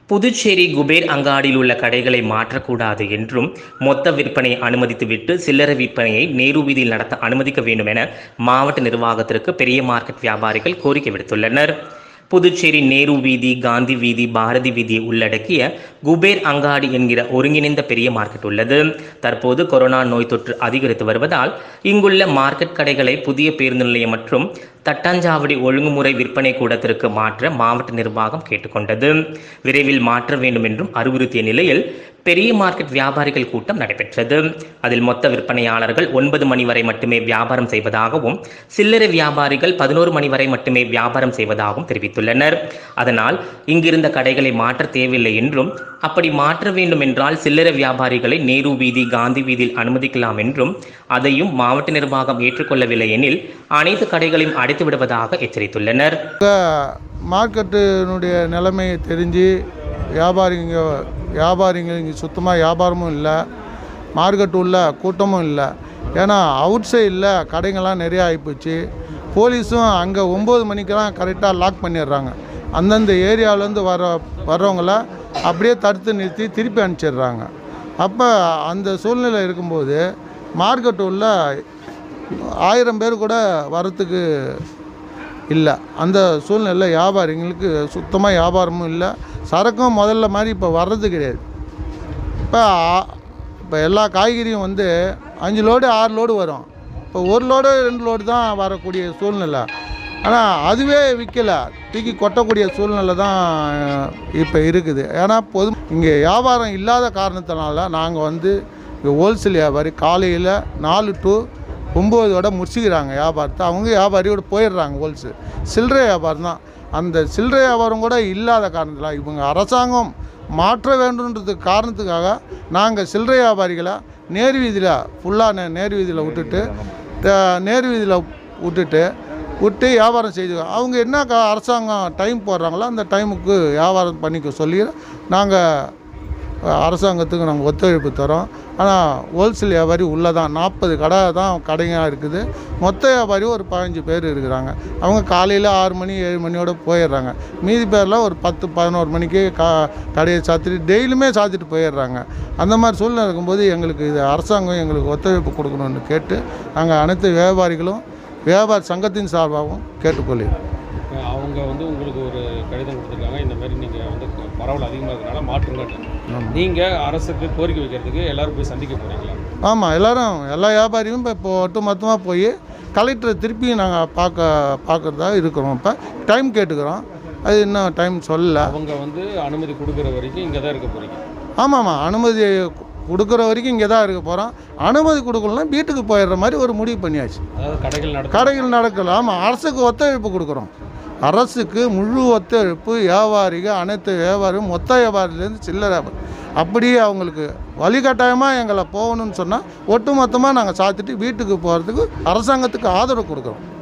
புதுச்சேரி குபேர் அங்காடியில் உள்ள கடைகளை மாற்றக்கூடாது என்றும் மொத்த விற்பனையை அனுமதித்துவிட்டு சில்லறை விற்பனையை நேரு வீதியில் நடத்த அனுமதிக்க வேண்டும் என மாவட்ட நிர்வாகத்திற்கு பெரிய மார்க்கெட் வியாபாரிகள் கோரிக்கை விடுத்துள்ளனர் புதுச்சேரி நேரு வீதி காந்தி வீதி பாரதி வீதியை உள்ளடக்கிய குபேர் அங்காடி என்கிற ஒருங்கிணைந்த பெரிய மார்க்கெட் உள்ளது தற்போது கொரோனா நோய் தொற்று அதிகரித்து வருவதால் இங்குள்ள மார்க்கெட் கடைகளை புதிய பேருந்து நிலையம் மற்றும் தட்டாஞ்சாவடி ஒழுங்குமுறை விற்பனை கூடத்திற்கு மாற்ற மாவட்ட நிர்வாகம் கேட்டுக்கொண்டது விரைவில் மாற்ற வேண்டும் என்றும் அறிவுறுத்திய நிலையில் பெரிய மார்க்கெட் வியாபாரிகள் கூட்டம் நடைபெற்றது அதில் மொத்த விற்பனையாளர்கள் ஒன்பது மணி வரை மட்டுமே வியாபாரம் செய்வதாகவும் சில்லறை வியாபாரிகள் பதினோரு மணி வரை மட்டுமே வியாபாரம் செய்வதாகவும் தெரிவித்துள்ளனர் அதனால் இங்கிருந்த கடைகளை மாற்ற தேவையில்லை என்றும் அப்படி மாற்ற வேண்டும் என்றால் சில்லறை வியாபாரிகளை நேரு வீதி காந்தி வீதியில் அனுமதிக்கலாம் என்றும் அதையும் மாவட்ட நிர்வாகம் ஏற்றுக்கொள்ளவில்லை எனில் அனைத்து கடைகளையும் அடைத்து விடுவதாக எச்சரித்துள்ளனர் மார்க்கெட்டினுடைய நிலைமையை தெரிஞ்சு வியாபாரிங்க வியாபாரிங்க இங்கே சுத்தமாக வியாபாரமும் இல்லை மார்க்கெட் உள்ள கூட்டமும் இல்லை ஏன்னா அவுட் சைடில் கடைங்கள்லாம் நிறையா ஆகிப்போச்சு போலீஸும் அங்கே ஒம்பது மணிக்கெல்லாம் கரெக்டாக லாக் பண்ணிடுறாங்க அந்தந்த ஏரியாவிலேருந்து வர வர்றவங்கள அப்படியே தடுத்து நிறுத்தி திருப்பி அனுப்பிச்சிடுறாங்க அப்போ அந்த சூழ்நிலை இருக்கும்போது மார்க்கெட் உள்ள ஆயிரம் பேர் கூட வரத்துக்கு இல்லை அந்த சூழ்நிலை வியாபாரிங்களுக்கு சுத்தமாக வியாபாரமும் இல்லை சரக்கும் முதல்ல மாதிரி இப்போ வர்றது கிடையாது இப்போ இப்போ எல்லா காய்கறியும் வந்து அஞ்சு லோடு ஆறு லோடு வரும் இப்போ ஒரு லோடு ரெண்டு லோடு தான் வரக்கூடிய சூழ்நிலை ஆனால் அதுவே விற்கலை தூக்கி கொட்டக்கூடிய சூழ்நிலை தான் இப்போ இருக்குது ஏன்னா பொது இங்கே வியாபாரம் இல்லாத காரணத்தினால நாங்கள் வந்து இங்கே ஹோல்சேல் வியாபாரி காலையில் நாலு டு ஒம்போதோட முடிச்சுக்கிறாங்க வியாபாரத்தை அவங்க வியாபாரியோட போயிடுறாங்க ஹோல்சேல் சில்லறை வியாபாரம் தான் அந்த சில்லறை வியாபாரம் கூட இல்லாத காரணத்தில் இவங்க அரசாங்கம் மாற்ற வேண்டுன்றதுக்கு காரணத்துக்காக நாங்கள் சில்லறை வியாபாரிகளை நேர் வீதியில் ஃபுல்லாக நேர் வீதியில் விட்டுட்டு த- நேர் வீதியில் விட்டுட்டு விட்டு வியாபாரம் செய்து அவங்க என்ன க- அரசாங்கம் டைம் போடுறாங்களோ அந்த டைமுக்கு வியாபாரம் பண்ணிக்க சொல்லி நாங்கள் அரசாங்கத்துக்கு நாங்கள் ஒத்துழைப்பு தரோம் ஆனால் ஹோல்சேல் வியாபாரி உள்ளே தான் நாற்பது கடை தான் கடைங்க இருக்குது மொத்த வியாபாரி ஒரு பதினஞ்சு பேர் இருக்கிறாங்க அவங்க காலையில் ஆறு மணி ஏழு மணியோட போயிடுறாங்க மீதி பேர்லாம் ஒரு பத்து பதினோரு மணிக்கு கா கடையை சாத்திட்டு டெய்லியுமே சாத்திட்டு போயிடுறாங்க அந்த மாதிரி சூழ்நிலை இருக்கும்போது எங்களுக்கு இது அரசாங்கம் எங்களுக்கு ஒத்துழைப்பு கொடுக்கணும்னு கேட்டு நாங்கள் அனைத்து வியாபாரிகளும் வியாபார சங்கத்தின் சார்பாகவும் கேட்டுக்கொள்கிறோம் இப்போ அவங்க வந்து உங்களுக்கு ஒரு கடிதம் கொடுத்துருக்காங்க இந்த மாதிரி நீங்கள் வந்து பரவல் அதிகமாக இருக்கிறனால மாற்றுங்கன்னு நீங்கள் அரசுக்கு கோரிக்கை வைக்கிறதுக்கு எல்லாரும் போய் சந்திக்க போகிறீங்களா ஆமாம் எல்லாரும் எல்லா வியாபாரியும் இப்போ இப்போ ஒட்டு மொத்தமாக போய் கலெக்டரை திருப்பி நாங்கள் பார்க்க பார்க்குறதா இருக்கிறோம் இப்போ டைம் கேட்டுக்கிறோம் அது இன்னும் டைம் சொல்லல அவங்க வந்து அனுமதி கொடுக்குற வரைக்கும் இங்கே தான் இருக்க போகிறீங்க ஆமாம்மா அனுமதி கொடுக்குற வரைக்கும் இங்கே தான் இருக்க போகிறோம் அனுமதி கொடுக்கலனா வீட்டுக்கு போயிடுற மாதிரி ஒரு முடிவு பண்ணியாச்சு அதாவது கடைகள் நடத்த கடைகள் நடக்கல ஆமாம் அரசுக்கு ஒத்துழைப்பு கொடுக்குறோம் அரசுக்கு முழு ஒத்துழைப்பு வியாபாரிகள் அனைத்து வியாபாரியும் மொத்த வியாபாரிலேருந்து சில்லறை வியாபாரி அப்படியே அவங்களுக்கு வழிகட்டாயமாக எங்களை போகணும்னு சொன்னால் ஒட்டு மொத்தமாக நாங்கள் சாத்திட்டு வீட்டுக்கு போகிறதுக்கு அரசாங்கத்துக்கு ஆதரவு கொடுக்குறோம்